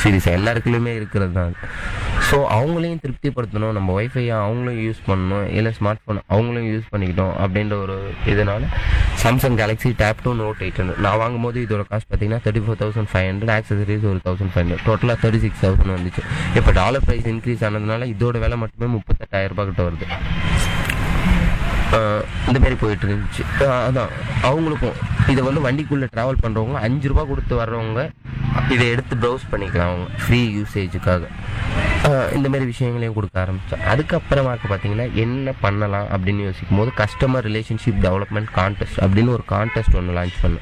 சீரியஸாக எல்லாருக்குள்ளயுமே இருக்கிறது தான் ஸோ அவங்களையும் திருப்திப்படுத்தணும் நம்ம ஒய்ஃபையை அவங்களும் யூஸ் பண்ணணும் இல்லை ஸ்மார்ட் ஃபோன் அவங்களும் யூஸ் பண்ணிக்கிட்டோம் அப்படின்ற ஒரு இதனால Samsung Galaxy tab two note eight hundred நான் வாங்கும்போது இதோட காஸ்ட் பார்த்தீங்கன்னா thirty four thousand five hundred accessories ஒரு தௌசண்ட் ஃபைவ் ஹண்ட்ரட் டோட்டலாக தேர்ட்டி சிக்ஸ் தௌசண்ட் வந்துச்சு இப்போ டாலர் ப்ரைஸ் இன்க்ரீஸ் ஆனதுனால இதோட விலை மட்டுமே முப்பத்தெட்டாயிரம் ரூபாய் கிட்ட வருது ஆஹ் இந்த மாதிரி போயிட்டு இருந்துச்சு ஆஹ் அதான் அவங்களுக்கும் இதை வந்து வண்டிக்குள்ளே ட்ராவல் பண்ணுறவங்க அஞ்சு ரூபா கொடுத்து வர்றவங்க இதை எடுத்து ப்ரௌஸ் பண்ணிக்கலாம் அவங்க ஃப்ரீ யூசேஜுக்காக இந்த மாதிரி விஷயங்களையும் கொடுக்க ஆரம்பித்தேன் அதுக்கப்புறமாக்க பார்த்தீங்கன்னா என்ன பண்ணலாம் அப்படின்னு யோசிக்கும் போது கஸ்டமர் ரிலேஷன்ஷிப் டெவலப்மெண்ட் கான்டெஸ்ட் அப்படின்னு ஒரு கான்டெஸ்ட் ஒன்று லான்ச் பண்ணேன்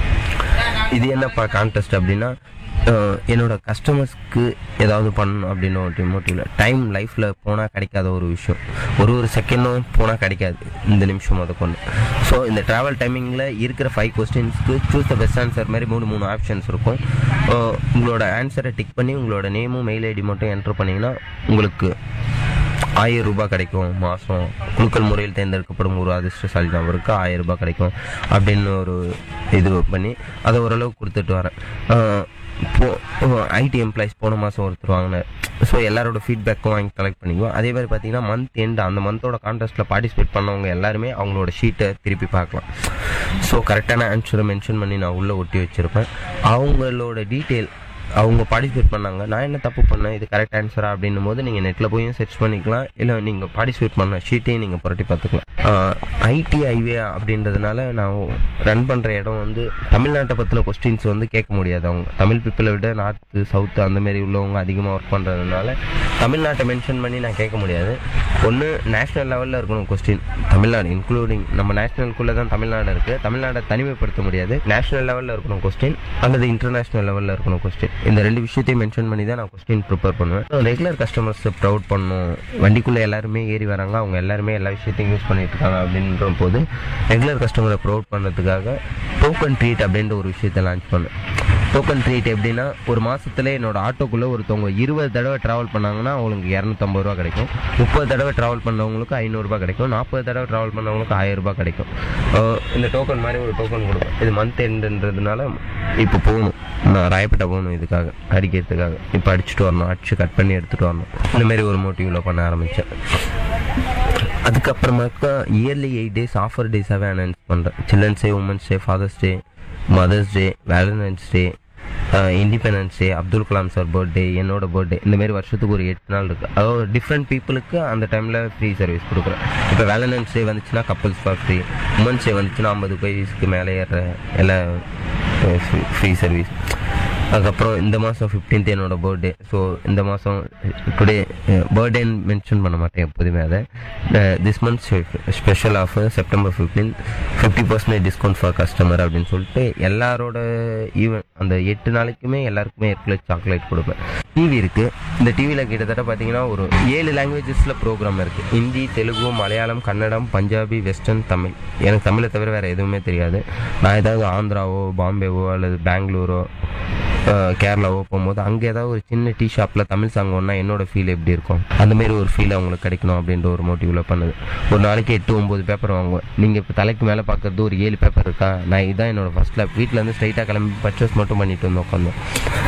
இது என்னப்பா கான்டெஸ்ட் அப்படின்னா அஹ், என்னோட கஸ்டமர்ஸ்க்கு ஏதாவது பண்ணணும் அப்படின்னு ஒரு மோட்டிவ்ல டைம் லைஃப்பில் போனால் கிடைக்காத ஒரு விஷயம் ஒரு ஒரு செகண்டும் போனால் கிடைக்காது இந்த நிமிஷம் முத கொண்டு ஸோ இந்த ட்ராவல் டைமிங்கில் இருக்கிற ஃபைவ் கொஸ்டின்ஸ்க்கு சூஸ் த பெஸ்ட் ஆன்சர் மாதிரி மூணு மூணு ஆப்ஷன்ஸ் இருக்கும் அஹ், உங்களோட ஆன்சரை டிக் பண்ணி உங்களோட நேமும் மெயில் ஐடி மட்டும் என்டர் பண்ணிங்கன்னா உங்களுக்கு ஆயிரம் ரூபாய் கிடைக்கும் மாதம் குழுக்கள் முறையில் தேர்ந்தெடுக்கப்படும் ஒரு அதிர்ஷ்டசாலி நபருக்கு ஆயிரம் ரூபாய் கிடைக்கும் அப்படின்னு ஒரு இது பண்ணி அதை ஓரளவுக்கு கொடுத்துட்டு வரேன் ஆஹ் இப்போ ஐடி எம்ப்ளாயிஸ் போன மாதம் ஒருத்தர் வாங்கினார் ஸோ எல்லாரோட ஃபீட்பேக்கும் வாங்கி கலெக்ட் பண்ணிக்குவோம் அதே மாதிரி பார்த்தீங்கன்னா மந்த் எண்ட் அந்த மந்தோட கான்டெஸ்ட்டில் பார்ட்டிசிபேட் பண்ணவங்க எல்லாருமே அவங்களோட ஷீட்டை திருப்பி பார்க்கலாம் ஸோ கரெக்டான ஆன்சரை மென்ஷன் பண்ணி நான் உள்ளே ஒட்டி வச்சுருப்பேன் அவங்களோட டீட்டெயில் அவங்க பார்ட்டிசிபேட் பண்ணாங்க நான் என்ன தப்பு பண்ணேன் இது கரெக்ட் ஆன்சரா அப்படின்னும் போது நீங்கள் நெட்டில் போயும் சர்ச் பண்ணிக்கலாம் இல்லை நீங்கள் பார்ட்டிசிபேட் பண்ண ஷீட்டையும் நீங்கள் புரட்டி பார்த்துக்கலாம் ஐடி ஐவே அப்படின்றதுனால நான் ரன் பண்ணுற இடம் வந்து தமிழ்நாட்டை பற்றின கொஸ்டின்ஸ் வந்து கேட்க முடியாது அவங்க தமிழ் பீப்புளை விட நார்த்து சவுத்து அந்த மாதிரி உள்ளவங்க அதிகமாக ஒர்க் பண்ணுறதுனால தமிழ்நாட்டை மென்ஷன் பண்ணி நான் கேட்க முடியாது ஒன்று நேஷ்னல் லெவலில் இருக்கணும் கொஸ்டின் தமிழ்நாடு இன்க்ளூடிங் நம்ம நேஷனலுக்குள்ளே தான் தமிழ்நாடு இருக்குது தமிழ்நாடை தனிமைப்படுத்த முடியாது நேஷனல் லெவலில் இருக்கணும் கொஸ்டின் அல்லது இன்டர்நேஷனல் லெவலில் இருக்கணும் கொஸ்டின் இந்த ரெண்டு விஷயத்தையும் மென்ஷன் பண்ணி தான் நான் கொஸ்டின் ப்ரிப்பேர் பண்ணுவேன் ரெகுலர் கஸ்டமர்ஸை ப்ரௌட் பண்ணணும் வண்டிக்குள்ளே எல்லாருமே ஏறி வராங்க அவங்க எல்லாருமே எல்லா விஷயத்தையும் யூஸ் பண்ணிட்டு இருக்காங்க அப்படின்ற போது ரெகுலர் கஸ்டமரை ப்ரௌட் பண்ணுறதுக்காக டோக்கன் ட்ரீட் அப்படின்ற ஒரு விஷயத்தை லான்ச் பண்ணேன் டோக்கன் ட்ரீட் எப்படின்னா ஒரு மாசத்துல என்னோட ஆட்டோக்குள்ளே ஒருத்தவங்க இருபது தடவை ட்ராவல் பண்ணாங்கன்னா அவங்களுக்கு இரநூத்தம்பது ரூபா கிடைக்கும் முப்பது தடவை ட்ராவல் பண்ணவங்களுக்கு ஐநூறுரூபா கிடைக்கும் நாற்பது தடவை ட்ராவல் பண்ணவங்களுக்கு ஆயிரம் ரூபாய் கிடைக்கும் அஹ் இந்த டோக்கன் மாதிரி ஒரு டோக்கன் கொடுப்பேன் இது மந்த் எண்டுன்றதுனால இப்போ போகணும் நான் ராயப்பேட்டை போகணும் இதுக்காக அடிக்கிறதுக்காக இப்போ அடிச்சுட்டு வரணும் அடிச்சு கட் பண்ணி எடுத்துகிட்டு வரணும் இந்த மாதிரி ஒரு மோட்டிவில் பண்ண ஆரம்பித்தேன் அதுக்கப்புறமாக்கா இயர்லி எயிட் டேஸ் ஆஃபர் டேஸாகவே அனௌன்ஸ் பண்ணுறேன் children's day women's day father's day mother's day valentine's day independence day Abdul Kalam sir birthday என்னோட பர்த்டே இந்த மாதிரி வருஷத்துக்கு ஒரு எட்டு நாள் இருக்குது அதாவது டிஃப்ரெண்ட் பீப்புளுக்கு அந்த டைமில் ஃப்ரீ சர்வீஸ் கொடுக்குறேன் இப்போ வேலண்டைன்ஸ் டே வந்துச்சுன்னா couples for free women's day வந்துச்சுன்னா ஐம்பது வயசுக்கு மேலே ஏற எல்லாம் ஃப்ரீ சர்வீஸ் அதுக்கப்புறம் இந்த மாதம் ஃபிஃப்டீன்த் என்னோட பர்த்டே ஸோ இந்த மாதம் டுடே பர்த்டேன்னு மென்ஷன் பண்ண மாட்டேன் எப்போதுமே அதை this month special offer September fifteen fifty percentage discount for customer அப்படின்னு சொல்லிட்டு எல்லாரோட ஈவன் அந்த எட்டு நாளைக்குமே எல்லாருக்குமே எர்குலேட் சாக்லேட் கொடுப்பேன் டிவி இருக்குது இந்த டிவியில் கிட்டத்தட்ட பார்த்தீங்கன்னா ஒரு ஏழு லாங்குவேஜஸில் ப்ரோக்ராம் இருக்குது ஹிந்தி தெலுங்கு மலையாளம் கன்னடம் பஞ்சாபி வெஸ்டர்ன் தமிழ் எனக்கு தமிழை தவிர வேறு எதுவுமே தெரியாது நான் ஏதாவது ஆந்திராவோ பாம்பேவோ அல்லது பெங்களூரோ அஹ் கேரளாவோ போகும்போது அங்கே ஏதாவது ஒரு சின்ன டீ ஷாப்பில் தமிழ் சாங் ஒன்றா என்னோட ஃபீல் எப்படி இருக்கும் அந்த மாதிரி ஒரு ஃபீல் அவங்களுக்கு கிடைக்கணும் அப்படின்ற ஒரு மோட்டிவில் பண்ணுது ஒரு நாளைக்கு எட்டு ஒம்பது பேப்பர் வாங்குவேன் நீங்கள் இப்போ தலைக்கு மேலே பார்க்குறது ஒரு ஏழு பேப்பர் இருக்கா நான் இதுதான் என்னோட ஃபர்ஸ்ட் லேப் வீட்டிலேருந்து ஸ்ட்ரைட்டாக கிளம்பி பர்ச்சேஸ் மட்டும் பண்ணிட்டு வந்து உட்காந்தோம்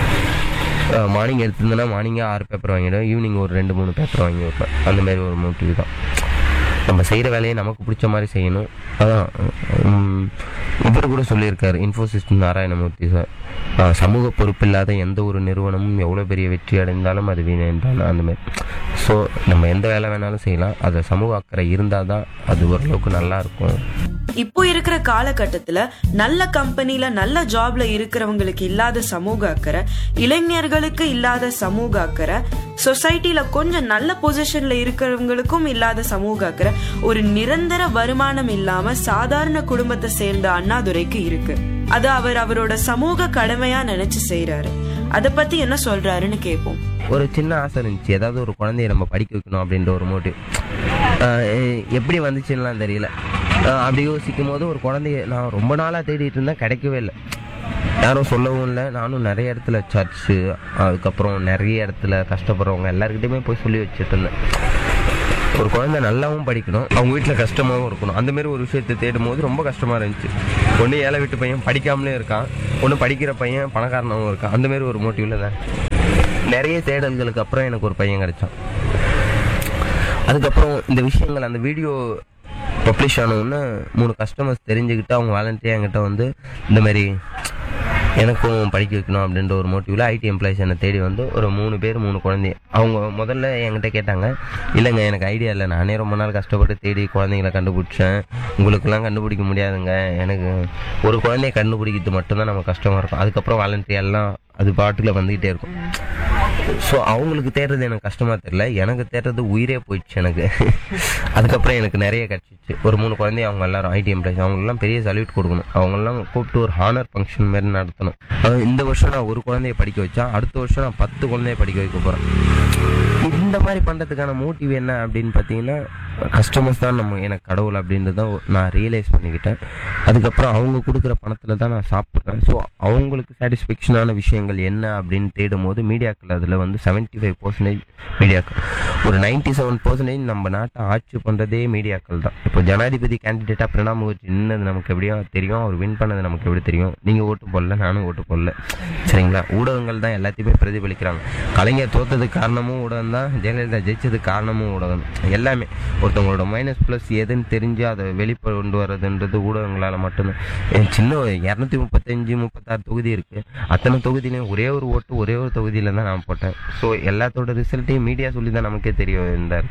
மார்னிங் எடுத்திருந்தேன்னா மார்னிங்கே ஆறு பேப்பர் வாங்கிடுவேன் ஈவினிங் ஒரு ரெண்டு மூணு பேப்பர் வாங்கி வைப்பேன் அந்த மாதிரி ஒரு மோட்டிவ் தான் நம்ம செய்கிற வேலையை நமக்கு பிடிச்ச மாதிரி செய்யணும் அதான் உம், இவர் கூட சொல்லியிருக்காரு இன்ஃபோசிஸ் நாராயணமூர்த்தி சார் ஆஹ், சமூக பொறுப்பில்லாத எந்த ஒரு நிறுவனமும் எவ்வளோ பெரிய வெற்றி அடைந்தாலும் அது வீணான் அந்த மாதிரி ஸோ நம்ம எந்த வேலை வேணாலும் செய்யலாம் அது சமூக அக்கறை இருந்தால் தான் அது ஓரளவுக்கு நல்லா இருக்கும் இப்போ இருக்கிற காலகட்டத்துல நல்ல கம்பெனில நல்ல ஜாப்ல இருக்கிறவங்களுக்கு இல்லாத சமூக அக்கறை இளைஞர்களுக்கு இல்லாத சமூக அக்கறை சொசைட்டில கொஞ்சம் நல்ல பொசிஷன்ல இருக்கிறவங்களுக்கும் இல்லாத சமூக அக்கறை ஒரு நிரந்தர வருமானம் இல்லாம சாதாரண குடும்பத்தை சேர்ந்த அண்ணாதுரைக்கு இருக்கு அது அவர் அவரோட சமூக கடமையா நினைச்சு செய்யறாரு அத பத்தி என்ன சொல்றாருன்னு கேட்போம் ஒரு சின்ன ஆசை இருந்துச்சு ஏதாவது ஒரு குழந்தைய நம்ம படிக்க வைக்கணும் அப்படின்ற ஒரு மோட்டிவ் எப்படி வந்துச்சுன்னுலாம் தெரியல ஆஹ் அப்படி யோசிக்கும் போது ஒரு குழந்தைய நான் ரொம்ப நாளாக தேடிட்டு இருந்தேன் கிடைக்கவே இல்லை யாரும் சொல்லவும் இல்லை நானும் நிறைய இடத்துல சர்ச்சு அதுக்கப்புறம் நிறைய இடத்துல கஷ்டப்படுறவங்க எல்லாருக்கிட்டையுமே போய் சொல்லி வச்சுட்டு இருந்தேன் ஒரு குழந்தை நல்லாவும் படிக்கணும் அவங்க வீட்டில் கஷ்டமாகவும் இருக்கணும் அந்த மாதிரி ஒரு விஷயத்தை தேடும் போது ரொம்ப கஷ்டமாக இருந்துச்சு ஒன்று ஏழை வீட்டு பையன் படிக்காமலே இருக்கான் ஒன்று படிக்கிற பையன் பணக்காரனாகவும் இருக்கான் அந்த மாதிரி ஒரு மோட்டிவில் தான் நிறைய தேடல்களுக்கு அப்புறம் எனக்கு ஒரு பையன் கிடைச்சான் அதுக்கப்புறம் இந்த விஷயங்கள் அந்த வீடியோ பப்ளிஷ் ஆனவுடனே மூணு கஸ்டமர்ஸ் தெரிஞ்சுக்கிட்டு அவங்க வாலண்டியாக என்கிட்ட வந்து இந்த மாதிரி எனக்கும் படிக்க வைக்கணும் அப்படின்ற ஒரு மோட்டிவில் ஐடி எம்ப்ளாயிஸ் என்னை தேடி வந்து ஒரு மூணு பேர் மூணு குழந்தை அவங்க முதல்ல என்கிட்ட கேட்டாங்க இல்லைங்க எனக்கு ஐடியா இல்லை நானே ரொம்ப நாள் கஷ்டப்பட்டு தேடி குழந்தைங்களை கண்டுபிடிச்சேன் உங்களுக்கெல்லாம் கண்டுபிடிக்க முடியாதுங்க எனக்கு ஒரு குழந்தைய கண்டுபிடிக்கிறது மட்டும்தான் நம்ம கஷ்டமாக இருக்கும் அதுக்கப்புறம் வாலண்டியர் எல்லாம் அது பாட்டுல வந்துக்கிட்டே இருக்கும் ஸோ அவங்களுக்கு தேடுறது எனக்கு கஷ்டமா தெரியல எனக்கு தேடுறது உயிரே போயிடுச்சு எனக்கு அதுக்கப்புறம் எனக்கு நிறைய கிடச்சிச்சு ஒரு மூணு குழந்தை அவங்க எல்லாரும் ஐடி எம்ப்ளாய்ஸ் அவங்களெல்லாம் பெரிய சல்யூட் கொடுக்கணும் அவங்கெல்லாம் கூப்பிட்டு ஒரு ஹானர் ஃபங்க்ஷன் மாதிரி நடத்தணும் அஹ் இந்த வருஷம் நான் ஒரு குழந்தைய படிக்க வச்சா அடுத்த வருஷம் நான் பத்து குழந்தைய படிக்க வைக்க போறேன் இந்த மாதிரி பண்றதுக்கான மோட்டிவ் என்ன அப்படின்னு பார்த்தீங்கன்னா கஸ்டமர்ஸ் தான் நம்ம எனக்கு கடவுள் அப்படின்றத நான் ரியலைஸ் பண்ணிக்கிட்டேன் அதுக்கப்புறம் அவங்க கொடுக்குற பணத்தில் தான் நான் சாப்பிட்றேன் ஸோ அவங்களுக்கு சாட்டிஸ்ஃபேக்ஷனான விஷயங்கள் என்ன அப்படின்னு தேடும் போது மீடியாக்கள் அதில் வந்து செவன்ட்டி ஃபைவ் பர்சன்டேஜ் மீடியாக்கள் ஒரு நைன்டி செவன் பர்சன்டேஜ் நம்ம நாட்டை ஆட்சி பண்ணுறதே மீடியாக்கள் தான் இப்போ ஜனாதிபதி கேண்டிடேட்டாக பிரணாப் முகர்ஜி நின்னது நமக்கு எப்படியும் தெரியும் அவர் வின் பண்ணது நமக்கு எப்படி தெரியும் நீங்கள் ஓட்டு போடல நானும் ஓட்டு போடல சரிங்களா ஊடகங்கள் தான் எல்லாத்தையுமே பிரதிபலிக்கிறாங்க கலைஞர் தோத்ததுக்கு காரணமும் ஊடகம் தான் ஜெயலலிதா ஜெயிச்சதுக்கு காரணமும் ஊடகம் எல்லாமே ஒருத்தவங்களோட மைனஸ் ப்ளஸ் எதுன்னு தெரிஞ்சு அதை வெளிக்கொண்டு வர்றதுன்றது ஊடகங்களால் மட்டும்தான் என் சின்ன இரநூத்தி முப்பத்தஞ்சு முப்பத்தாறு தொகுதி இருக்கு அத்தனை தொகுதியிலையும் ஒரே ஒரு ஓட்டு ஒரே ஒரு தொகுதியில தான் நான் போட்டேன் ஸோ எல்லாத்தோட ரிசல்ட்டையும் மீடியா சொல்லி தான் நமக்கே தெரிய இருந்தார்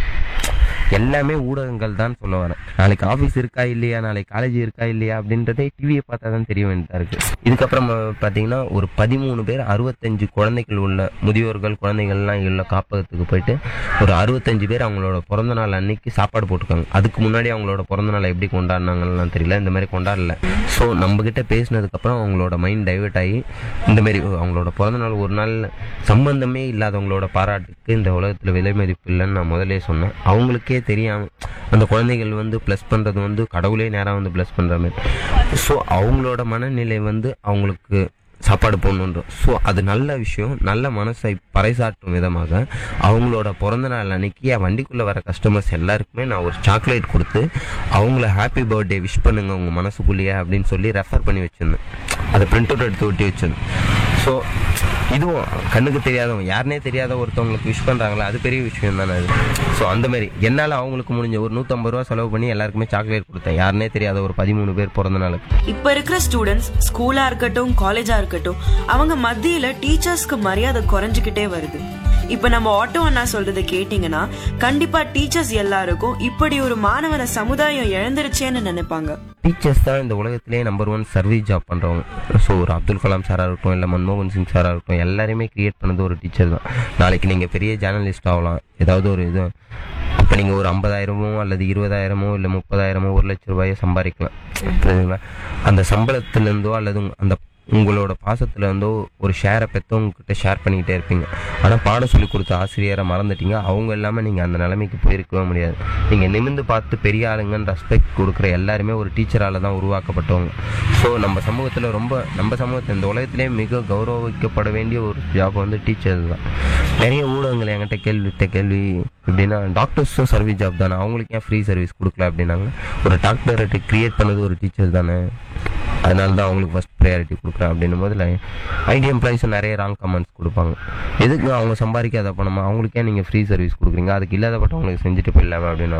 எல்லாமே ஊடகங்கள் தான் சொல்ல வரேன் நாளைக்கு ஆஃபீஸ் இருக்கா இல்லையா நாளைக்கு காலேஜ் இருக்கா இல்லையா அப்படின்றதே டிவியை பார்த்தா தான் தெரிய வேண்டியதா இருக்கு இதுக்கப்புறம் பார்த்தீங்கன்னா ஒரு பதிமூணு பேர் அறுபத்தஞ்சு குழந்தைகள் உள்ள முதியோர்கள் குழந்தைகள்லாம் உள்ள காப்பகத்துக்கு போயிட்டு ஒரு அறுபத்தஞ்சு பேர் அவங்களோட பிறந்த நாள் அன்னைக்கு சாப்பாடு போட்டிருக்காங்க அதுக்கு முன்னாடி அவங்களோட பிறந்த நாளை எப்படி கொண்டாடினாங்கலாம் தெரியல இந்த மாதிரி கொண்டாடல ஸோ நம்ம கிட்ட பேசினதுக்கப்புறம் அவங்களோட மைண்ட் டைவர்ட் ஆகி இந்த மாதிரி அவங்களோட பிறந்த நாள் ஒரு நாள் சம்பந்தமே இல்லாதவங்களோட பாராட்டுக்கு இந்த உலகத்தில் விலை மதிப்பு இல்லைன்னு நான் முதலே சொன்னேன் அவங்களுக்கே தெரியாம அந்த குழந்தைகள் வந்து ப்ளஸ் பண்ணுறது வந்து கடவுளே நேராக வந்து ப்ளஸ் பண்ணுற மாதிரி ஸோ அவங்களோட மனநிலை வந்து அவங்களுக்கு சாப்பாடு போடணுன்றோம் ஸோ அது நல்ல விஷயம் நல்ல மனசை பறைசாற்றும் விதமாக அவங்களோட பிறந்த நாள் அன்னைக்கு என் வண்டிக்குள்ளே வர கஸ்டமர்ஸ் எல்லாருக்குமே நான் ஒரு சாக்லேட் கொடுத்து அவங்கள ஹாப்பி பர்த்டே விஷ் பண்ணுங்க உங்க மனசுக்குள்ளேயே அப்படின்னு சொல்லி ரெஃபர் பண்ணி வச்சிருந்தேன் அதை பிரிண்ட் அவுட் எடுத்து ஒட்டி வச்சிருந்தேன் ஸோ இதுவும் கண்ணுக்கு தெரியாதவங்க யாருனே தெரியாத ஒருத்தவங்களுக்கு விஷ் பண்றாங்களா அது பெரிய விஷயம் தானே அது ஸோ அந்த மாதிரி என்னால் அவங்களுக்கு முடிஞ்ச ஒரு நூற்றம்பது ரூபா செலவு பண்ணி எல்லாருக்குமே சாக்லேட் கொடுத்தேன் யாருனே தெரியாத ஒரு பதிமூணு பேர் பிறந்த நாளுக்கு இப்ப இருக்கிற ஸ்டூடெண்ட்ஸ் ஸ்கூலா இருக்கட்டும் காலேஜா இருக்கட்டும் அவங்க மத்தியில டீச்சர்ஸ்க்கு மரியாதை குறைஞ்சுக்கிட்டே வருது இப்ப நம்ம ஆட்டோ அண்ணா சொல்றதை கேட்டீங்கன்னா கண்டிப்பா டீச்சர்ஸ் எல்லாருக்கும் இப்படி ஒரு மாணவன சமுதாயம் இழந்துருச்சேன்னு நினைப்பாங்க டீச்சர்ஸ் தான் இந்த உலகத்திலே நம்பர் ஒன் சர்வீஸ் ஜாப் பண்ணுறவங்க ஸோ ஒரு அப்துல் கலாம் சாராக இருக்கட்டும் இல்லை மன்மோகன் சிங் சாராக இருக்கட்டும் எல்லாரையுமே கிரியேட் பண்ணது ஒரு டீச்சர் தான் நாளைக்கு நீங்கள் பெரிய ஜேர்னலிஸ்ட் ஆகலாம் ஏதாவது ஒரு இது அப்போ நீங்கள் ஒரு ஐம்பதாயிரமோ அல்லது இருபதாயிரமோ இல்லை முப்பதாயிரமோ ஒரு லட்ச ரூபாயோ சம்பாதிக்கலாம் புரியுதுங்களா அந்த சம்பளத்துலேருந்தோ அல்லது உங்க- அந்த உங்களோட பாசத்துல இருந்தோ ஒரு ஷேரை பெற்றவங்க கிட்ட ஷேர் பண்ணிக்கிட்டே இருப்பீங்க ஆனால் பாடம் சொல்லி கொடுத்த ஆசிரியரை மறந்துட்டீங்க அவங்க இல்லாமல் நீங்கள் அந்த நிலைமைக்கு போயிருக்கவே முடியாது நீங்கள் நிமிந்து பார்த்து பெரிய ஆளுங்கன்னு ரெஸ்பெக்ட் கொடுக்குற எல்லாருமே ஒரு டீச்சரால தான் உருவாக்கப்பட்டவங்க ஸோ நம்ம சமூகத்தில் ரொம்ப நம்ம சமூகத்தில் இந்த உலகத்திலே மிக கௌரவிக்கப்பட வேண்டிய ஒரு ஜாப் வந்து டீச்சர் தான் நிறைய ஊடகங்கள் என்கிட்ட கேள்வி விட்ட கேள்வி எப்படின்னா டாக்டர்ஸும் சர்வீஸ் ஜாப் தானே அவங்களுக்கு ஏன் ஃப்ரீ சர்வீஸ் கொடுக்கல அப்படின்னாங்க ஒரு டாக்டரை கிரியேட் பண்ணது ஒரு டீச்சர் தானே அதனால தான் அவங்களுக்கு ஃபர்ஸ்ட் ப்ரையாரிட்டி கொடுக்குறேன் அப்படின்னும் போது ஐடி எம்ப்ளாயிஸ் நிறைய ராங் கமெண்ட்ஸ் கொடுப்பாங்க எதுக்கு அவங்க சம்பாதிக்காத பணமா அவங்களுக்கே நீங்கள் ஃப்ரீ சர்வீஸ் கொடுக்குறீங்க அதுக்கு இல்லாதப்பட்டவங்களுக்கு செஞ்சுட்டு போயிடலாமா அப்படின்னு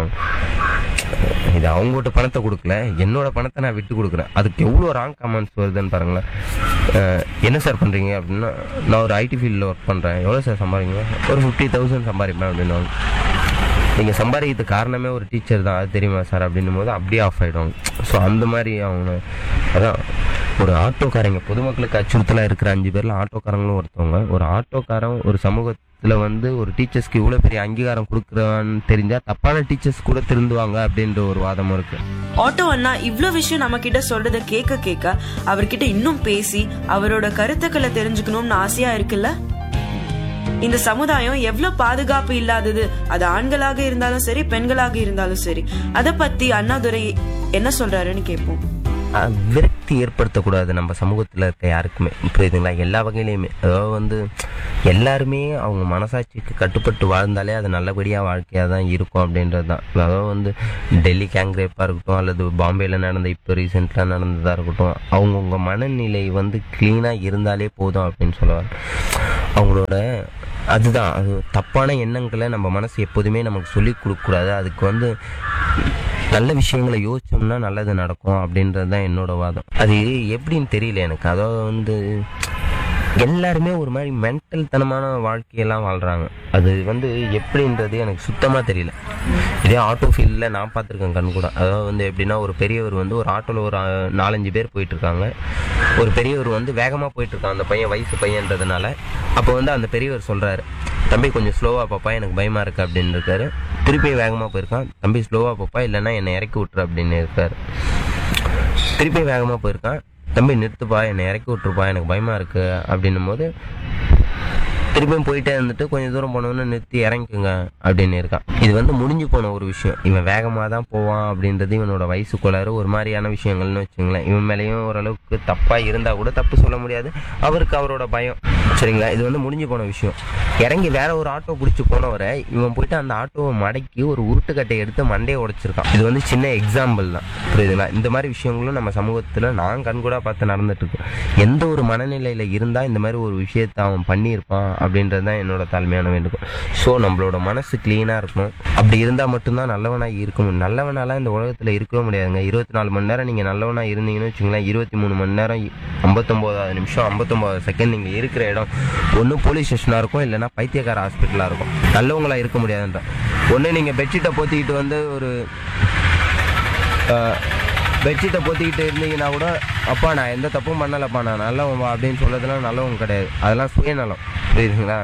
இது அவங்ககிட்ட பணத்தை கொடுக்கல என்னோட பணத்தை நான் விட்டு கொடுக்குறேன் அதுக்கு எவ்வளோ ராங் கமெண்ட்ஸ் வருதுன்னு பாருங்களேன் அஹ், என்ன சார் பண்ணுறீங்க அப்படின்னா நான் ஒரு ஐடி ஃபீல்டில் ஒர்க் பண்ணுறேன் எவ்வளோ சார் சம்பாதிங்க ஒரு ஃபிஃப்டி தௌசண்ட் சம்பாதிப்பேன் அப்படின்னு நீங்கள் சம்பாதிக்கிறதுக்கு காரணமே ஒரு டீச்சர் தான் அது தெரியுமா சார் அப்படின்னும் போது அப்படியே ஆஃப் ஆகிடும் ஸோ அந்த மாதிரி அவங்க அதான் ஒரு ஆட்டோக்காரங்க பொதுமக்களுக்கு அச்சுறுத்தலாக இருக்கிற அஞ்சு பேரில் ஆட்டோக்காரங்களும் ஒருத்தவங்க ஒரு ஆட்டோக்காரன் ஒரு சமூகத்தில் வந்து ஒரு டீச்சர்ஸ்க்கு இவ்வளோ பெரிய அங்கீகாரம் கொடுக்குறான்னு தெரிஞ்சால் தப்பான டீச்சர்ஸ் கூட திருந்துவாங்க அப்படின்ற ஒரு வாதமும் இருக்குது ஆட்டோ அண்ணா இவ்ளோ விஷயம் நம்ம கிட்ட சொல்றத கேட்க கேட்க அவர்கிட்ட இன்னும் பேசி அவரோட கருத்துக்களை தெரிஞ்சுக்கணும்னு ஆசையா இருக்குல்ல இந்த சமுதாயம் எவ்வளவு பாதுகாப்பு இல்லாதது அது ஆண்களாக இருந்தாலும் சரி பெண்களாக இருந்தாலும் சரி அத பத்தி அண்ணாதுரை என்ன சொல்றாருன்னு கேட்போம் அஹ் விரக்தி ஏற்படுத்தக்கூடாது நம்ம சமூகத்தில் இருக்க யாருக்குமே புரியுதுங்களா எல்லா வகையிலையுமே அதாவது வந்து எல்லாருமே அவங்க மனசாட்சிக்கு கட்டுப்பட்டு வாழ்ந்தாலே அது நல்லபடியாக வாழ்க்கையாக தான் இருக்கும் அப்படின்றது தான் அதாவது வந்து டெல்லி கேங்ரேப்பாக இருக்கட்டும் அல்லது பாம்பேயில் நடந்த இப்போ ரீசெண்டாக நடந்ததாக இருக்கட்டும் அவங்கவுங்க மனநிலை வந்து க்ளீனாக இருந்தாலே போதும் அப்படின்னு சொல்லுவாங்க அவங்களோட அதுதான் அது தப்பான எண்ணங்களை நம்ம மனசு எப்போதுமே நமக்கு சொல்லி கொடுக்கக்கூடாது அதுக்கு வந்து நல்ல விஷயங்களை யோசிச்சோம்னா நல்லது நடக்கும் அப்படின்றது தான் என்னோட வாதம் அது எப்படின்னு தெரியல எனக்கு அதாவது வந்து எல்லாருமே ஒரு மாதிரி மென்டல் தனமான வாழ்க்கையெல்லாம் வாழ்கிறாங்க அது வந்து எப்படின்றது எனக்கு சுத்தமாக தெரியல இதே ஆட்டோ ஃபீல்டில் நான் பார்த்துருக்கேன் கண் கூட அதாவது வந்து எப்படின்னா ஒரு பெரியவர் வந்து ஒரு ஆட்டோவில் ஒரு அஹ், நாலஞ்சு பேர் போயிட்டு இருக்காங்க ஒரு பெரியவர் வந்து வேகமாக போயிட்டு இருக்கான் அந்த பையன் வயசு பையன்றதுனால அப்போ வந்து அந்த பெரியவர் சொல்கிறாரு தம்பி கொஞ்சம் ஸ்லோவாக பாப்பா எனக்கு பயமாக இருக்கு அப்படின்னு இருக்காரு திருப்பி வேகமாக போயிருக்கான் தம்பி ஸ்லோவாக பாப்பா இல்லைன்னா என்னை இறக்கி விட்டுரு அப்படின்னு இருக்காரு திருப்பி வேகமாக போயிருக்கான் தம்பி நிறுத்துப்பா என்னை இறக்கி விட்டுருப்பா எனக்கு பயமாக இருக்கு அப்படின்னும் போது திருப்பியும் போயிட்டே இருந்துட்டு கொஞ்சம் தூரம் போனோன்னு நிறுத்தி இறங்கிக்குங்க அப்படின்னு இருக்கான் இது வந்து முடிஞ்சு போன ஒரு விஷயம் இவன் வேகமாக தான் போவான் அப்படின்றது இவனோட வயசு கோளாறு ஒரு மாதிரியான விஷயங்கள்னு வச்சுங்களேன் இவன் மேலேயும் ஓரளவுக்கு தப்பாக இருந்தால் கூட தப்பு சொல்ல முடியாது அவருக்கு அவரோட பயம் சரிங்களா இது வந்து முடிஞ்சு போன விஷயம் இறங்கி வேற ஒரு ஆட்டோ பிடிச்சி போனவரை இவன் போயிட்டு அந்த ஆட்டோவை மடக்கி ஒரு உருட்டுக்கட்டை எடுத்து மண்டையை உடைச்சிருக்கான் இது வந்து சின்ன எக்ஸாம்பிள் தான் புரியுதுங்களா இந்த மாதிரி விஷயங்களும் நம்ம சமூகத்தில் நான் கண்கூடா பார்த்து நடந்துட்டு இருக்கு எந்த ஒரு மனநிலையில் இருந்தால் இந்த மாதிரி ஒரு விஷயத்தை அவன் பண்ணியிருப்பான் அப்படின்றது தான் என்னோட தாழ்மையான வேண்டுகோள் ஸோ நம்மளோட மனசு க்ளீனாக இருக்கணும் அப்படி இருந்தால் மட்டும்தான் நல்லவனாக இருக்க முடியும் நல்லவனாலாம் இந்த உலகத்தில் இருக்கவே முடியாதுங்க இருபத்தி நாலு மணி நேரம் நீங்கள் நல்லவனாக இருந்தீங்கன்னு வச்சுங்களேன் இருபத்தி மூணு மணி நேரம் ஐம்பத்தொம்போதாவது நிமிஷம் ஐம்பத்தொம்போது செகண்ட் நீங்கள் இருக்கிற இடம் ஒன்று போலீஸ் ஸ்டேஷனாக இருக்கும் இல்லைன்னா பைத்தியக்கார ஹாஸ்பிட்டலாக இருக்கும் நல்லவங்களா இருக்க முடியாதுன்ற ஒன்று நீங்கள் பெட்ஷீட்டை போத்திக்கிட்டு வந்து ஒரு பெட்ஷீட்டை போத்திக்கிட்டு இருந்தீங்கன்னா கூட அப்பா நான் எந்த தப்பும் பண்ணலப்பா நான் நல்லவன் அப்படின்னு சொல்றதுலாம் நல்லவங்க கிடையாது அதெல்லாம் சுயநலம் புரியுதுங்களா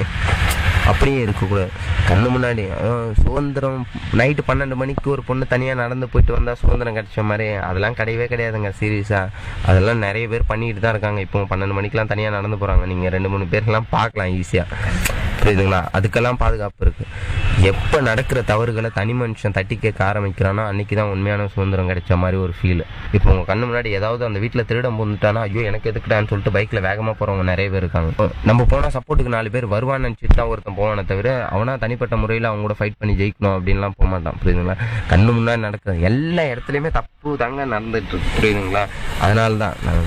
அப்படியே இருக்கக்கூடாது கண்ணு முன்னாடி அதான் சுதந்திரம் நைட்டு பன்னெண்டு மணிக்கு ஒரு பொண்ணு தனியாக நடந்து போயிட்டு வந்தால் சுதந்திரம் கிடைச்ச மாதிரி அதெல்லாம் கிடையவே கிடையாதுங்க சீரியஸாக அதெல்லாம் நிறைய பேர் பண்ணிக்கிட்டு தான் இருக்காங்க இப்போ பன்னெண்டு மணிக்கெலாம் தனியாக நடந்து போகிறாங்க நீங்கள் ரெண்டு மூணு பேர்லாம் பார்க்கலாம் ஈஸியாக புரியுதுங்களா அதுக்கெல்லாம் பாதுகாப்பு இருக்கு எப்போ நடக்கிற தவறுகளை தனி மனுஷன் தட்டி கேட்க ஆரம்பிக்கிறானோ அன்னைக்கு தான் உண்மையான சுதந்திரம் கிடைச்ச மாதிரி ஒரு ஃபீல் இப்போ உங்க கண்ணு முன்னாடி ஏதாவது அந்த வீட்டில் திருடம் போந்துட்டானா ஐயோ எனக்கு எதுக்குடான்னு சொல்லிட்டு பைக்கில் வேகமாக போகிறவங்க நிறைய பேர் இருக்காங்க இப்போ நம்ம போனால் சப்போர்ட்டுக்கு நாலு பேர் வருவான்னு நினச்சிட்டு தான் ஒருத்தன் போவானே தவிர அவனா தனிப்பட்ட முறையில் அவங்க கூட ஃபைட் பண்ணி ஜெயிக்கணும் அப்படின்லாம் போக மாட்டான் புரியுதுங்களா கண்ணு முன்னாடி நடக்கிற எல்லா இடத்துலையுமே தப்பு தாங்க நடந்துட்டு இருக்கு புரியுதுங்களா அதனால தான் நான்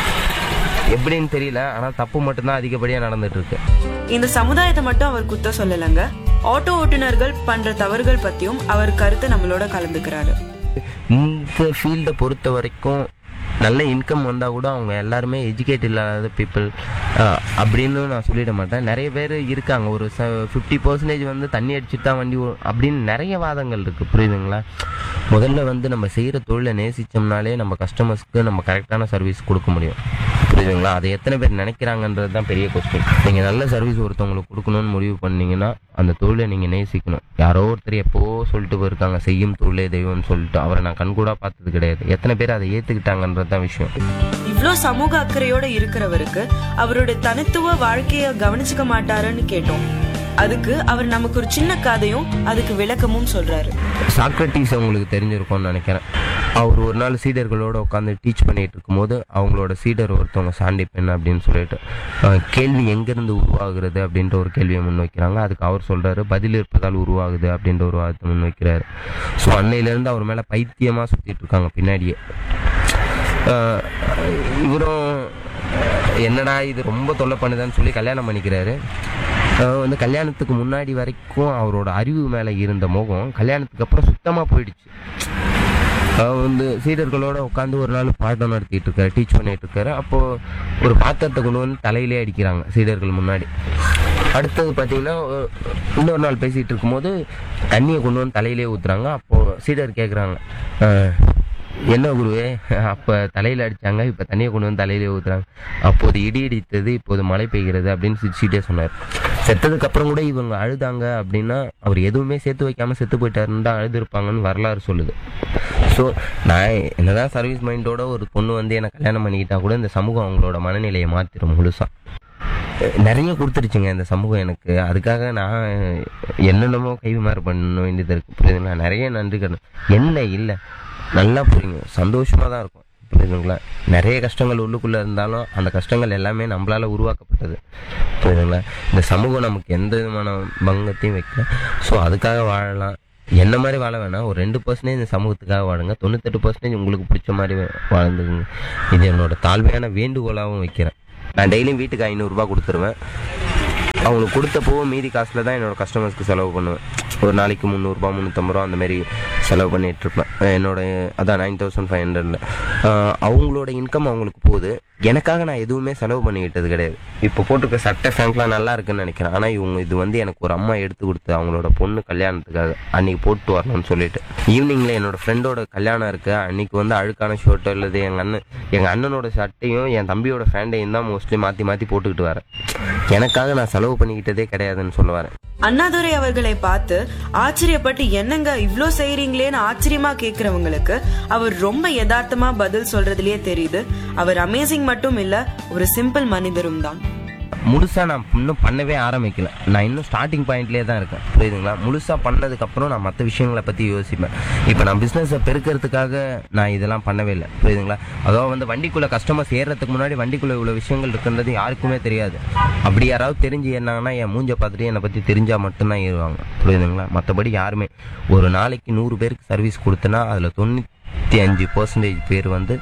எப்படின்னு தெரியல ஆனால் தப்பு மட்டும்தான் அதிகப்படியாக நடந்துட்டு இருக்கு இந்த சமுதாயத்தை மட்டும் அவர் குத்த சொல்லலைங்க ஆட்டோ ஓட்டுநர்கள் பண்ற தவறுகள் பத்தியும் அவர் கருத்தை நம்மளோட கலந்துக்கிறாரு இந்த ஃபீல்டை பொறுத்த வரைக்கும் நல்ல இன்கம் வந்தால் கூட அவங்க எல்லாருமே எஜுகேட் இல்லாத பீப்புள் அப்படின்னு நான் சொல்லிட மாட்டேன் நிறைய பேர் இருக்காங்க ஒரு ச ஃபிஃப்டி பர்சன்டேஜ் வந்து தண்ணி அடிச்சுட்டு தான் வண்டி ஓ- அப்படின்னு நிறைய வாதங்கள் இருக்குது புரியுதுங்களா முதல்ல வந்து நம்ம செய்கிற தொழிலை நேசிச்சோம்னாலே நம்ம கஸ்டமர்ஸ்க்கு நம்ம கரெக்டான சர்வீஸ் கொடுக்க முடியும் புரியுதுங்களா அதை எத்தனை பேர் நினைக்கிறாங்கன்றது தான் பெரிய கொஸ்டின் நீங்கள் நல்ல சர்வீஸ் ஒருத்தவங்களுக்கு கொடுக்கணும்னு முடிவு பண்ணீங்கன்னா அந்த தொழிலை நீங்கள் நேசிக்கணும் யாரோ ஒருத்தர் எப்போ சொல்லிட்டு போயிருக்காங்க செய்யும் தொழிலே தெய்வம்னு சொல்லிட்டு அவரை நான் கண்கூடா பார்த்தது கிடையாது எத்தனை பேர் அதை ஏற்றுக்கிட்டாங்கன்றது தான் விஷயம் இவ்ளோ சமூக அக்கறையோட இருக்கிறவருக்கு அவருடைய தனித்துவ வாழ்க்கைய கவனிச்சுக்க மாட்டாருன்னு கேட்டோம் அதுக்கு அவர் நமக்கு ஒரு சின்ன கதையும் அதுக்கு விளக்கமும் சொல்றாரு சாக்ரட்டிஸ் அவங்களுக்கு தெரிஞ்சிருக்கும்னு நினைக்கிறேன் அவர் ஒரு நாள் சீடர்களோட உட்காந்து டீச் பண்ணிட்டு இருக்கும்போது அவங்களோட சீடர் ஒருத்தவங்க சாண்டி பெண் அப்படின்னு சொல்லிட்டு அஹ், கேள்வி எங்கேருந்து உருவாகுறது அப்படின்ற ஒரு கேள்வியை முன்வைக்கிறாங்க அதுக்கு அவர் சொல்றாரு பதில் இருப்பதால் உருவாகுது அப்படின்ற ஒரு வாதத்தை முன்வைக்கிறாரு ஸோ அன்னையிலேருந்து அவர் மேலே பைத்தியமாக சுற்றிட்டு இருக்காங்க பின்னாடியே அஹ், இவரும் என்னடா இது ரொம்ப தொல்லை பண்ணுதான்னு சொல்லி கல்யாணம் பண்ணிக்கிறாரு அஹ் வந்து கல்யாணத்துக்கு முன்னாடி வரைக்கும் அவரோட அறிவு மேலே இருந்த மோகம் கல்யாணத்துக்கு அப்புறம் சுத்தமாக போயிடுச்சு அவர் வந்து சீடர்களோட உட்காந்து ஒரு நாள் பாடம் நடத்திட்டு இருக்காரு டீச் பண்ணிட்டு இருக்காரு அப்போ ஒரு பாத்திரத்தை கொண்டு வந்து தலையிலே அடிக்கிறாங்க சீடர்கள் முன்னாடி அடுத்தது பார்த்தீங்கன்னா ஒ- இன்னொரு நாள் பேசிட்டு இருக்கும்போது தண்ணியை கொண்டு வந்து தலையிலே ஊத்துறாங்க அப்போ சீடர் கேட்குறாங்க என்ன குருவே அப்போ தலையில் அடிச்சாங்க இப்போ தண்ணியை கொண்டு வந்து தலையிலே ஊத்துறாங்க அப்போது இடி இடித்தது இப்போது மழை பெய்கிறது அப்படின்னு சிரிச்சுட்டே சொன்னார் செத்ததுக்கு அப்புறம் கூட இவங்க அழுதாங்க அப்படின்னா அவர் எதுவுமே சேர்த்து வைக்காம செத்து போயிட்டாருன்னு தான் அழுதுருப்பாங்கன்னு வரலாறு சொல்லுது ஸோ நான் என்னதான் சர்வீஸ் மைண்டோட ஒரு பொண்ணு வந்து என்னை கல்யாணம் பண்ணிக்கிட்டா கூட இந்த சமூகம் அவங்களோட மனநிலையை மாற்றிடும் முழுசா நிறைய கொடுத்துருச்சுங்க இந்த சமூகம் எனக்கு அதுக்காக நான் என்னென்னமோ கைமாறு பண்ண வேண்டியது இருக்கு புரியுதுங்களா நிறைய நன்றி கடன் என்ன இல்லை நல்லா புரியுங்க சந்தோஷமாக தான் இருக்கும் புரியுதுங்களா நிறைய கஷ்டங்கள் உள்ளுக்குள்ளே இருந்தாலும் அந்த கஷ்டங்கள் எல்லாமே நம்மளால உருவாக்கப்பட்டது புரியுதுங்களா இந்த சமூகம் நமக்கு எந்த விதமான பங்கத்தையும் வைக்கல ஸோ அதுக்காக வாழலாம் என்ன மாதிரி வாழ வேணாம் ஒரு ரெண்டு பர்சன்டேஜ் இந்த சமூகத்துக்காக வாழுங்க தொண்ணூத்தெட்டு பர்சன்டேஜ் உங்களுக்கு பிடிச்ச மாதிரி வா- வாழ்ந்துக்குங்க இது என்னோட தாழ்மையான வேண்டுகோளாகவும் வைக்கிறேன் நான் டெய்லியும் வீட்டுக்கு ஐநூறுரூபா கொடுத்துருவேன் அவங்களுக்கு கொடுத்தப்போ மீதி காசில் தான் என்னோட கஸ்டமர்ஸ்க்கு செலவு பண்ணுவேன் ஒரு நாளைக்கு முந்நூறுரூபா முந்நூற்றம்பது ரூபா அந்த மாதிரி செலவு பண்ணிட்டு இருப்பேன் என்னோட அதான் நைன் தௌசண்ட் ஃபைவ் ஹண்ட்ரடில் அவங்களோட இன்கம் அவங்களுக்கு போகுது எனக்காக நான் எதுவுமே செலவு பண்ணிக்கிட்டது கிடையாது இப்போ போட்டிருக்க சட்டை ஃபேங்க்லாம் நல்லா இருக்குன்னு நினைக்கிறேன் ஆனால் இவங்க இது வந்து எனக்கு ஒரு அம்மா எடுத்து கொடுத்து அவங்களோட பொண்ணு கல்யாணத்துக்காக அன்னைக்கு போட்டு வரணும்னு சொல்லிட்டு ஈவினிங்கில் என்னோட ஃப்ரெண்டோட கல்யாணம் இருக்கு அன்னைக்கு வந்து அழுக்கான ஷர்ட்டோ இல்லது எங்கள் அண்ணன் எங்கள் அண்ணனோட சட்டையும் என் தம்பியோட ஃபேண்டையும் தான் மோஸ்ட்லி மாற்றி மாற்றி போட்டுக்கிட்டு வரேன் எனக்காக நான் செலவு பண்ணிக்கிட்டதே கிடையாதுன்னு சொல்ல வரேன் அண்ணாதுரை அவர்களை பார்த்து ஆச்சரியப்பட்டு என்னங்க இவ்ளோ செய்றீங்களேன்னு ஆச்சரியமா கேக்குறவங்களுக்கு அவர் ரொம்ப யதார்த்தமா பதில் சொல்றதுலயே தெரியுது அவர் அமேசிங் மட்டும் இல்ல ஒரு சிம்பிள் மனிதரும் தான் முழுசாக நான் இன்னும் பண்ணவே ஆரம்பிக்கல நான் இன்னும் ஸ்டார்டிங் பாயிண்ட்லேயே தான் இருக்கேன் புரியுதுங்களா முழுசாக பண்ணதுக்கப்புறம் நான் மற்ற விஷயங்களை பற்றி யோசிப்பேன் இப்போ நான் பிஸ்னஸை பெருக்கிறதுக்காக நான் இதெல்லாம் பண்ணவே இல்லை புரியுதுங்களா அதாவது வந்து வண்டிக்குள்ளே கஸ்டமர்ஸ் ஏறுறதுக்கு முன்னாடி வண்டிக்குள்ளே இவ்வளோ விஷயங்கள் இருக்குன்றது யாருக்குமே தெரியாது அப்படி யாராவது தெரிஞ்சு ஏறினாங்கன்னா என் மூஞ்ச பார்த்துட்டு என்னை பற்றி தெரிஞ்சால் மட்டும்தான் ஏறுவாங்க புரியுதுங்களா மற்றபடி யாருமே ஒரு நாளைக்கு நூறு பேருக்கு சர்வீஸ் கொடுத்தனா அதில் தொண்ணூற்றி அஞ்சு பர்சன்டேஜ் பேர் வந்து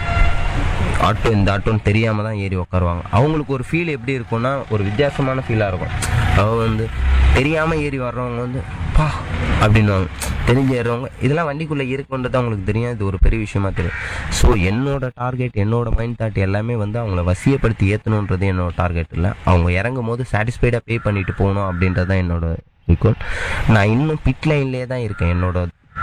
ஆட்டோ இந்த ஆட்டோன்னு தெரியாம தான் ஏறி உட்காருவாங்க அவங்களுக்கு ஒரு ஃபீல் எப்படி இருக்கும்னா ஒரு வித்தியாசமான ஃபீலாக இருக்கும் அவங்க வந்து தெரியாம ஏறி வர்றவங்க வந்து பா அப்படின்னுவாங்க தெரிஞ்சு ஏறுறவங்க இதெல்லாம் வண்டிக்குள்ளே இருக்குன்றது அவங்களுக்கு தெரியும் இது ஒரு பெரிய விஷயமா தெரியும் ஸோ என்னோட டார்கெட் என்னோட மைண்ட் தாட் எல்லாமே வந்து அவங்கள வசியப்படுத்தி ஏற்றணுன்றது என்னோட டார்கெட் இல்லை அவங்க இறங்கும் போது சாட்டிஸ்ஃபைடாக பே பண்ணிட்டு போகணும் அப்படின்றது தான் என்னோட குறிக்கோள் நான் இன்னும் பிட் லைன்லேயே தான் இருக்கேன் என்னோட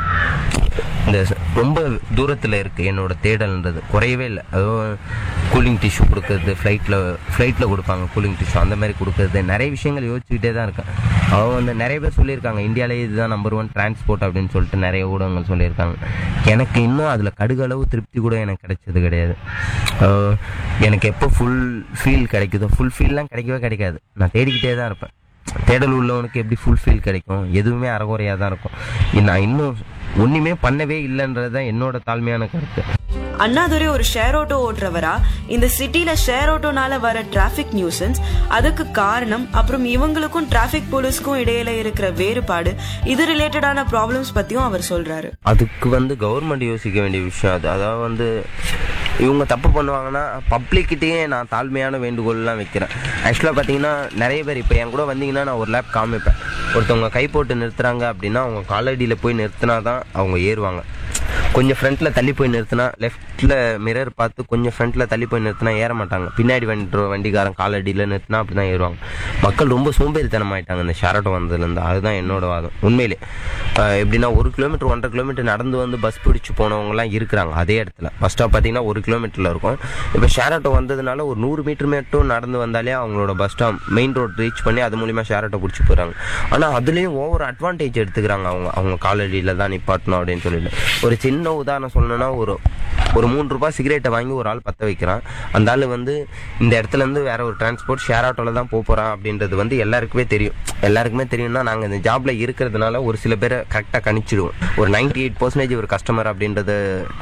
இந்த ச- ரொம்ப தூரத்தில் இருக்குது என்னோட தேடல்ன்றது குறையவே இல்லை அதுவும் கூலிங் டிஷ்யூ கொடுக்கறது ஃப்ளைட்டில் ஃப்ளைட்டில் கொடுப்பாங்க கூலிங் டிஷ்யூ அந்த மாதிரி கொடுக்கறது நிறைய விஷயங்கள் யோசிச்சுக்கிட்டே தான் இருக்கேன் அவங்க வந்து நிறைய பேர் சொல்லியிருக்காங்க இந்தியாவிலே இதுதான் நம்பர் ஒன் டிரான்ஸ்போர்ட் அப்படின்னு சொல்லிட்டு நிறைய ஊடகங்கள் சொல்லியிருக்காங்க எனக்கு இன்னும் அதில் கடுகளவு திருப்தி கூட எனக்கு கிடைச்சது கிடையாது அஹ் எனக்கு எப்போ ஃபுல் ஃபீல் கிடைக்குதோ ஃபுல் ஃபீல்லாம் கிடைக்கவே கிடைக்காது நான் தேடிக்கிட்டே தான் இருப்பேன் தேடல் உள்ளவனுக்கு எப்படி ஃபுல் ஃபீல் கிடைக்கும் எதுவுமே அறகுறையாக தான் இருக்கும் நான் இன்னும் ஒன்றுமே பண்ணவே இல்லைன்றது தான் என்னோட தாழ்மையான கருத்து அண்ணாதுரை ஒரு ஷேர் ஆட்டோ ஓட்டுறவரா இந்த சிட்டில ஷேர் ஆட்டோனால வர டிராபிக் நியூசன்ஸ் அதுக்கு காரணம் அப்புறம் இவங்களுக்கும் டிராபிக் போலீஸ்க்கும் இடையில இருக்கிற வேறுபாடு இது ரிலேட்டடான ப்ராப்ளம்ஸ் பத்தியும் அவர் சொல்றாரு அதுக்கு வந்து கவர்மெண்ட் யோசிக்க வேண்டிய விஷயம் அது அதாவது வந்து இவங்க தப்பு பண்ணுவாங்கன்னா பப்ளிக்கிட்டேயே நான் தாழ்மையான வேண்டுகோள்லாம் வைக்கிறேன் ஆக்சுவலாக பார்த்தீங்கன்னா நிறைய பேர் இப்போ என் கூட வந்தீங்கன்னா நான் ஒரு லேப் காமிப்பேன் ஒருத்தவங்க கை போட்டு நிறுத்துறாங்க அப்படின்னா அவங்க காலடியில் போய் நிறுத்தினா தான் அவங்க ஏறுவாங்க கொஞ்சம் ஃப்ரண்ட்டில் தள்ளி போய் நிறுத்தினா லெஃப்ட்டில் மிரர் பார்த்து கொஞ்சம் ஃப்ரண்ட்டில் தள்ளி போய் நிறுத்தினா ஏற மாட்டாங்க பின்னாடி வண்டி வண்டிக்காரன் காலடியில் நிறுத்தினா அப்படி தான் ஏறுவாங்க மக்கள் ரொம்ப சோம்பேறித்தனம் ஆயிட்டாங்க இந்த ஷேரட்டோ வந்ததுலேருந்து அதுதான் என்னோட வாதம் உண்மையிலே ஆஹ் எப்படின்னா ஒரு கிலோமீட்டர் ஒன்றரை கிலோமீட்டர் நடந்து வந்து பஸ் பிடிச்சி போனவங்கலாம் இருக்கிறாங்க அதே இடத்துல பஸ் ஸ்டாப் பார்த்தீங்கன்னா ஒரு கிலோமீட்டரில் இருக்கும் இப்போ ஷேரட்டோ வந்ததுனால ஒரு நூறு மீட்டர் மட்டும் நடந்து வந்தாலே அவங்களோட bus stop main road reach பண்ணி அது மூலியமாக ஷேரட்டோ பிடிச்சி போகிறாங்க ஆனால் அதுலேயும் ஓவர் அட்வான்டேஜ் எடுத்துக்கிறாங்க அவங்க அவங்க காலடியில் தான் நிப்பாட்டணும் அப்படின்னு சொல்லிட்டு ஒரு சின்ன உதாரணம் சொல்லணும்னா ஒரு ஒரு மூணு ரூபாய் சிகரெட்டை வாங்கி ஒரு ஆள் பற்ற வைக்கிறான் அந்த ஆள் வந்து இந்த இடத்துல இருந்து வேற ஒரு டிரான்ஸ்போர்ட் ஷேர் ஆட்டோவில் தான் போக போகிறான் அப்படின்றது வந்து எல்லாருக்குமே தெரியும் எல்லாருக்குமே தெரியும்னா நாங்கள் இந்த ஜாப்ல இருக்கிறதுனால ஒரு சில பேரை கரெக்டாக கணிச்சிடுவோம் ஒரு 98% எயிட் பர்சன்டேஜ் ஒரு கஸ்டமர் அப்படின்றது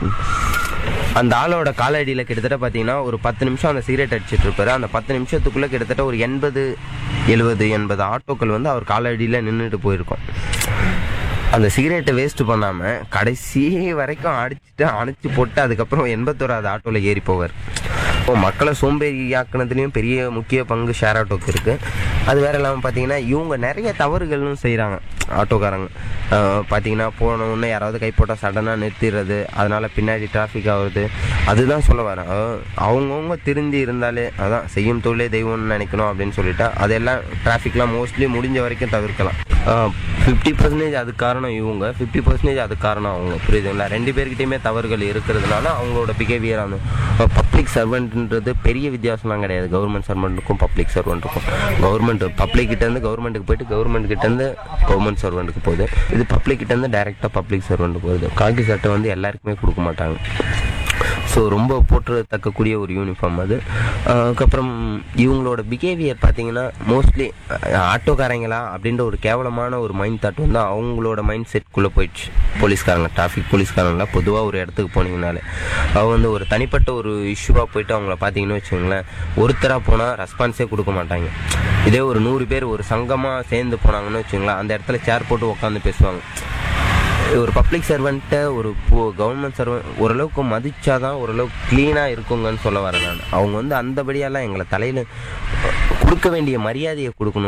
அந்த ஆளோட காலடியில் கிட்டத்தட்ட பார்த்தீங்கன்னா ஒரு பத்து நிமிஷம் அந்த சிகரெட் அடிச்சிட்டு இருப்பாரு அந்த பத்து நிமிஷத்துக்குள்ளே கிட்டத்தட்ட ஒரு எண்பது எழுபது எண்பது ஆட்டோக்கள் வந்து அவர் காலடியில் நின்றுட்டு போயிருக்கோம் அந்த சிகரெட்டை வேஸ்ட் பண்ணாம கடைசி வரைக்கும் அடிச்சுட்டு அணைச்சு போட்டு அதுக்கப்புறம் எண்பத்தோராது ஆட்டோல ஏறி போவார் இப்போ மக்களை சோம்பேறியாக்குனதுலயும் பெரிய முக்கிய பங்கு ஷேர் ஆட்டோக்கு இருக்கு அது வேற இல்லாமல் பார்த்தீங்கன்னா இவங்க நிறைய தவறுகளும் செய்கிறாங்க ஆட்டோக்காரங்க அஹ் பார்த்தீங்கன்னா போன உடனே யாராவது கை போட்டால் சடனாக நிறுத்திடுறது அதனால பின்னாடி டிராஃபிக் ஆகுது அதுதான் சொல்ல வரேன் அஹ் அவங்கவங்க திருந்தி இருந்தாலே அதான் செய்யும் தொழிலே தெய்வம்னு நினைக்கணும் அப்படின்னு சொல்லிட்டா அதெல்லாம் டிராஃபிக்லாம் மோஸ்ட்லி முடிஞ்ச வரைக்கும் தவிர்க்கலாம் ஃபிஃப்டி பர்சன்டேஜ் அது காரணம் இவங்க ஃபிஃப்டி பர்சன்டேஜ் அது காரணம் அவங்க புரியுதுங்களா ரெண்டு பேர்கிட்டயுமே தவறுகள் இருக்கிறதுனால அவங்களோட பிஹேவியர் அந்த பப்ளிக் சர்வெண்ட்ன்றது பெரிய வித்தியாசம்லாம் கிடையாது கவர்மெண்ட் சர்வெண்ட்டுக்கும் பப்ளிக் சர்வெண்ட்டுக்கும் கவர்மெண்ட் பப்ளிக் கிட்ட இருந்து கவர்மெண்ட்டுக்கு போயிட்டு கவர்மெண்ட் கிட்ட இருந்து கவர்மெண்ட் சர்வெண்ட்டுக்கு போகுது இது பப்ளிக் கிட்ட இருந்து டைரக்டா பப்ளிக் சர்வெண்ட் போகுது காக்கி சட்டை வந்து எல்லாருக்குமே கொடுக்க மாட்டாங்க ஸோ ரொம்ப போற்றத்தக்கக்கூடிய ஒரு யூனிஃபார்ம் அது அஹ் அதுக்கப்புறம் இவங்களோட பிஹேவியர் பார்த்தீங்கன்னா மோஸ்ட்லி ஆட்டோக்காரங்களா அப்படின்ற ஒரு கேவலமான ஒரு மைண்ட் தாட் வந்து அவங்களோட மைண்ட் செட்குள்ளே போயிடுச்சு போலீஸ்காரங்க டிராஃபிக் போலீஸ்காரங்களாம் பொதுவாக ஒரு இடத்துக்கு போனீங்கனாலே அவங்க வந்து ஒரு தனிப்பட்ட ஒரு இஷ்யூவாக போயிட்டு அவங்கள பார்த்தீங்கன்னு வச்சுக்கோங்களேன் ஒருத்தராக போனால் ரெஸ்பான்ஸே கொடுக்க மாட்டாங்க இதே ஒரு நூறு பேர் ஒரு சங்கமாக சேர்ந்து போனாங்கன்னு வச்சுங்களேன் அந்த இடத்துல சேர் போட்டு உட்காந்து பேசுவாங்க ஒரு பப்ளிக் சர்வெண்ட்டை ஒரு கவர்மெண்ட் சர்வெண்ட் ஓரளவுக்கு மதிச்சாதான் ஓரளவுக்கு க்ளீனாக இருக்குங்கன்னு சொல்ல வரேன் நான் அவங்க வந்து அந்தபடியெல்லாம் எங்களை தலையில் கொடுக்க வேண்டிய மரியாதையை கொடுக்கணும்